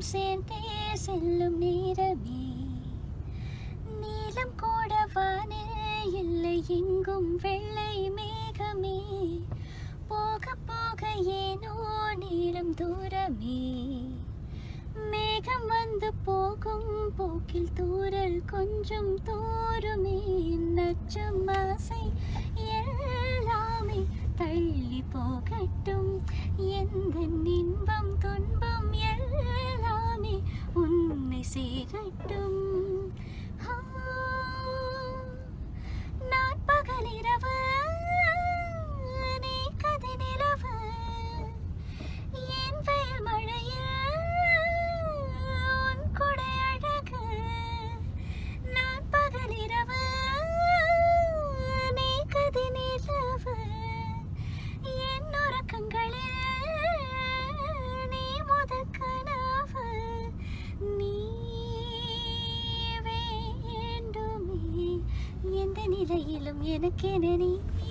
சேர்ந்தே செல்லும் நேரமே நீலம் கூட வானில் இல்லை எங்கும் வெள்ளை மேகமே போக போக ஏனோ நீளும் தூரமே மேகம் வந்து போகும் போக்கில் தூரல் கொஞ்சம் தூருமே நச்சம் ஆசை எல்லாமே தள்ளி போகட்டும் எந்த இன்பம் துன்பம் எல்லாமே உன்னை சேரட்டும் ஆ, நான் பகலிரவு நீ கதினிரவு என் வெயில் மழையில் உன் கொடை அழகு நான் பகலிரவு நீ கதினிரவு என் உறக்கங்களில் நீ முதல் கனவு நீ வேண்டுமே எந்த நிலையிலும் எனக்கென நீ